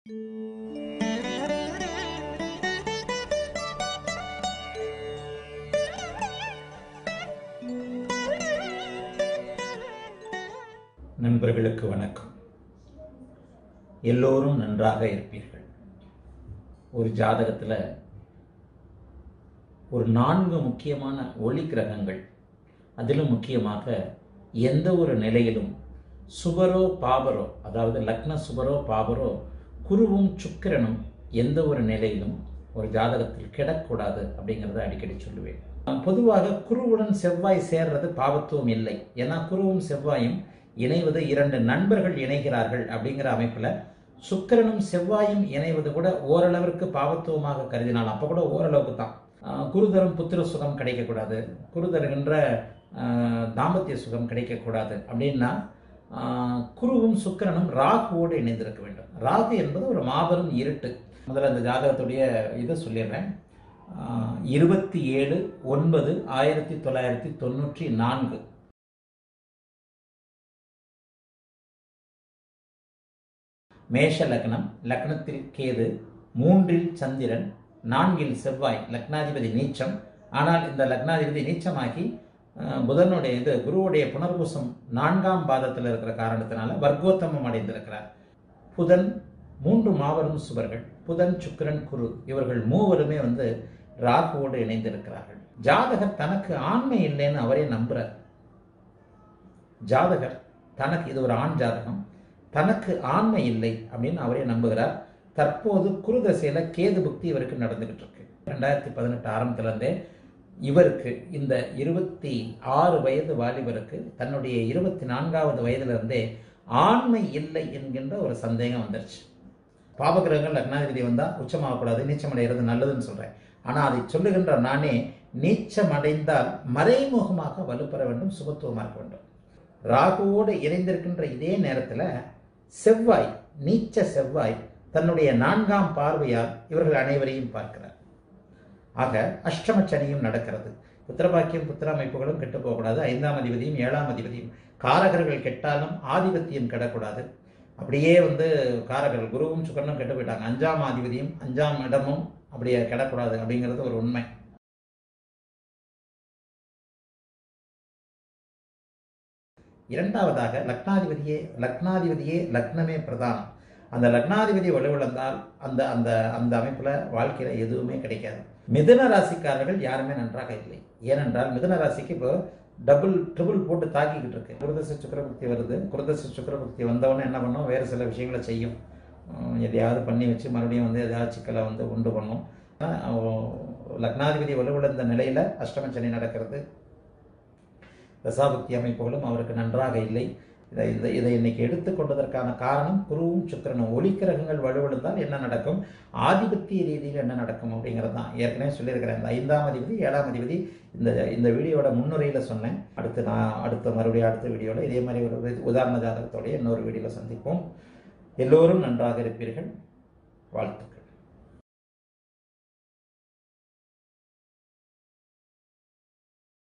நண்பர்களுக்கு வணக்கம் எல்லோரும் நன்றாக இருப்பீர்கள் ஒரு ஜாதகத்தில் ஒரு நான்கு முக்கியமான ஒளி கிரகங்கள் அதிலும் முக்கியமாக எந்த ஒரு நிலையிலும் சுபரோ பாபரோ அதாவது லக்ன சுபரோ பாபரோ குருவும் சுக்கிரனும் எந்த ஒரு நிலையிலும் ஒரு ஜாதகத்தில் கிடக்கூடாது அப்படிங்கிறத அடிக்கடி சொல்லுவேன் பொதுவாக குருவுடன் செவ்வாய் சேர்றது பாவத்துவம் இல்லை ஏன்னா குருவும் செவ்வாயும் இணைவது இரண்டு நண்பர்கள் இணைகிறார்கள் அப்படிங்கிற அமைப்பில் சுக்கிரனும் செவ்வாயும் இணைவது கூட ஓரளவிற்கு பாவத்துவமாக கருதினால் அப்போ கூட ஓரளவுக்கு தான் ஆஹ் குரு தரும் புத்திர சுகம் கிடைக்கக்கூடாது குரு தருகின்ற ஆஹ் தாம்பத்திய சுகம் கிடைக்கக்கூடாது அப்படின்னா ஆஹ் குருவும் சுக்கிரனும் ராகுவோடு இணைந்திருக்க வேண்டும் ராகு என்பது ஒரு மாபெரும் இருட்டு முதல்ல இந்த ஜாதகத்துடைய இதை சொல்லிடுறேன் ஆஹ் இருபத்தி ஏழு ஒன்பது ஆயிரத்தி தொள்ளாயிரத்தி தொண்ணூற்றி நான்கு மேஷ லக்னம் லக்னத்தில் கேது மூன்றில் சந்திரன் நான்கில் செவ்வாய் லக்னாதிபதி நீச்சம் ஆனால் இந்த லக்னாதிபதி நீச்சமாகி அஹ், புதனுடைய இது குருவுடைய புனர்பூசம் நான்காம் பாதத்தில் இருக்கிற காரணத்தினால வர்க்கோத்தமம் அடைந்திருக்கிறார் புதன் மூன்று மாபெரும் சுவர்கள் புதன் சுக்கிரன் குரு இவர்கள் மூவருமே வந்து ராகுவோடு இணைந்திருக்கிறார்கள் ஜாதகர் தனக்கு ஆண்மை இல்லைன்னு அவரே நம்புறார் ஜாதகர் தனக்கு இது ஒரு ஆண் ஜாதகம் தனக்கு ஆண்மை இல்லை அப்படின்னு அவரே நம்புகிறார் தற்போது குருதசையில கேது புக்தி இவருக்கு நடந்துகிட்டு இருக்கு ரெண்டாயிரத்தி பதினெட்டு ஆரம்பத்துல இருந்தே இவருக்கு இந்த இருபத்தி ஆறு வயது வாலிபருக்கு தன்னுடைய இருபத்தி நான்காவது வயதுல இருந்தே ஆண்மை இல்லை என்கின்ற ஒரு சந்தேகம் வந்துருச்சு பாபகிரகங்கள் லக்னாதிபதி வந்தா உச்சமாகக்கூடாது நீச்சம் அடைகிறது நல்லதுன்னு சொல்றேன் ஆனா அதை சொல்லுகின்ற நானே நீச்சம் அடைந்தால் மறைமுகமாக வலுப்பெற வேண்டும் சுபத்துவமாக இருக்க வேண்டும் ராகுவோடு இணைந்திருக்கின்ற இதே நேரத்தில் செவ்வாய் நீச்ச செவ்வாய் தன்னுடைய நான்காம் பார்வையால் இவர்கள் அனைவரையும் பார்க்கிறார் ஆக அஷ்டம சனியும் நடக்கிறது புத்திரபாக்கியம் புத்திர அமைப்புகளும் கெட்டு போகக்கூடாது ஐந்தாம் அதிபதியும் ஏழாம் அதிபதியும் காரகர்கள் கெட்டாலும் ஆதிபத்தியம் கெடக்கூடாது அப்படியே வந்து காரகர்கள் குருவும் சுக்கரனும் கெட்டு போயிட்டாங்க அஞ்சாம் அதிபதியும் அஞ்சாம் இடமும் அப்படியே கெடக்கூடாது அப்படிங்கிறது ஒரு உண்மை இரண்டாவதாக லக்னாதிபதியே லக்னாதிபதியே லக்னமே பிரதானம் அந்த லக்னாதிபதி வலுவிழந்தால் அந்த அந்த அந்த அமைப்பில் வாழ்க்கையில் எதுவுமே கிடைக்காது மிதுன ராசிக்காரர்கள் யாருமே நன்றாக இல்லை ஏனென்றால் மிதுன ராசிக்கு இப்போ டபுள் ட்ரிபிள் போட்டு தாக்கிக்கிட்டு இருக்கு குருதச சுக்கரபக்தி வருது குருதச சுக்கரபக்தி வந்தவொடனே என்ன பண்ணும் வேறு சில விஷயங்களை செய்யும் உம், எதையாவது பண்ணி வச்சு மறுபடியும் வந்து எதாவது சிக்கலை வந்து உண்டு பண்ணும் ஆஹ், லக்னாதிபதி வலுவிழந்த நிலையில் அஷ்டம சனி நடக்கிறது தசாபக்தி அமைப்புகளும் அவருக்கு நன்றாக இல்லை இதை இதை இதை இன்னைக்கு எடுத்துக்கொண்டதற்கான காரணம் குருவும் சுக்கிரனும் ஒளிக்கிரகங்கள் வலுவிழுந்தால் என்ன நடக்கும் ஆதிபத்திய ரீதியில் என்ன நடக்கும் அப்படிங்கிறது தான் ஏற்கனவே சொல்லியிருக்கிறேன் இந்த ஐந்தாம் அதிபதி ஏழாம் அதிபதி இந்த இந்த வீடியோட முன்னுரையில் சொன்னேன் அடுத்து நான் அடுத்த மறுபடியும் அடுத்த வீடியோவில் இதே மாதிரி ஒரு உதாரண ஜாதகத்தோடைய இன்னொரு வீடியோவில் சந்திப்போம் எல்லோரும் நன்றாக இருப்பீர்கள் வாழ்த்துக்கள்